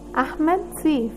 أحمد سيف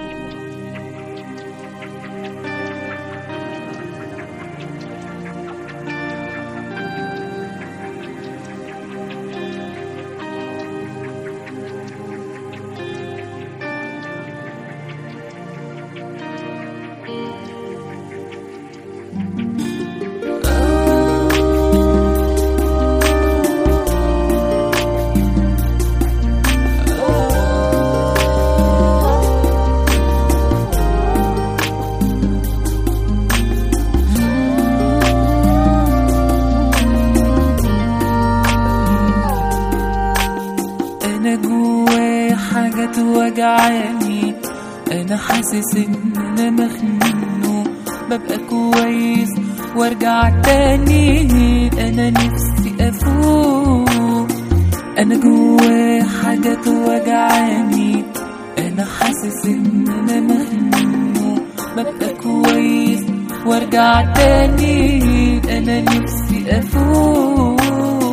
انا جوايا حاجة توجعني انا حاسس ان انا مخنوق ببقى كويس وارجع تاني انا نفسي افوق انا جوايا حاجة توجعني انا حاسس ان انا مخنوق ببقى كويس وارجع تاني انا نفسي افوق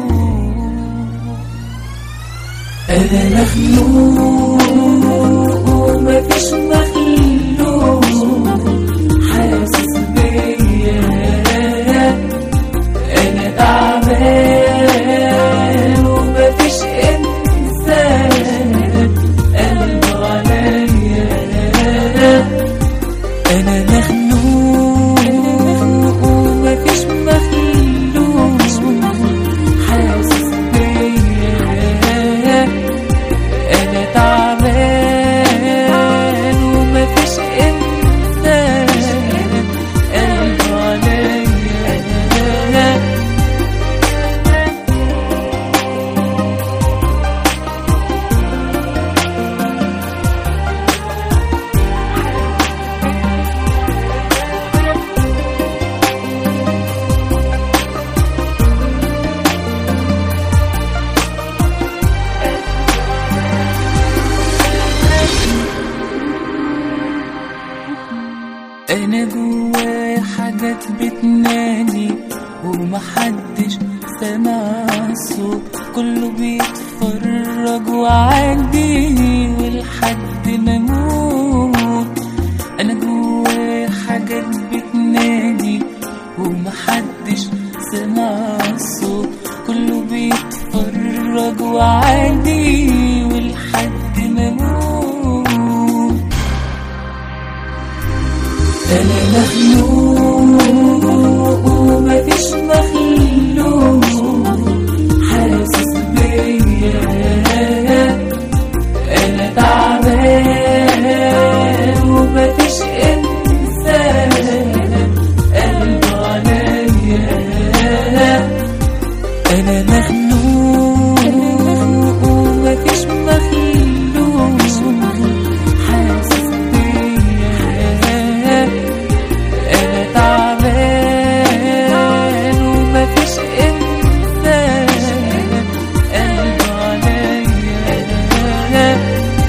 أنا مخلوق ومفيش مخلوق حاسس بيا أنا تعبان ومفيش إنسان قلبه عليا أنا مخلوق ومفيش مخلوق حاسس بيا انا تعبان ومفيش انسان قلبه عليا انا جوايا حاجات بتنادي ومحدش سمع الصوت كله بيتفرج وعادي ولحد ما اموت انا جوايا حاجات بتنادي ومحدش سمع الصوت كله بيتفرج وعادي ولحد ما اموت أنا مخلوق ومفيش مخلوق حاسس بيا أنا تعبان ومفيش إنسان قلبه عليا أنا مخلوق ومفيش مخلوق حاسس بيا أنا تعبان ومفيش إنسان قلبه عليا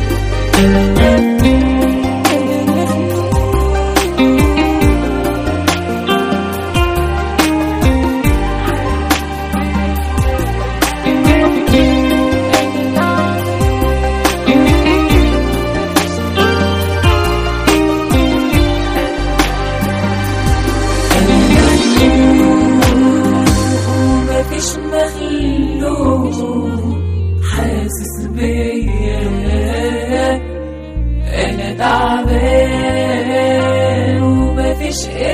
مفيش مخلوق حاسس بيا انا تعبان ومفيش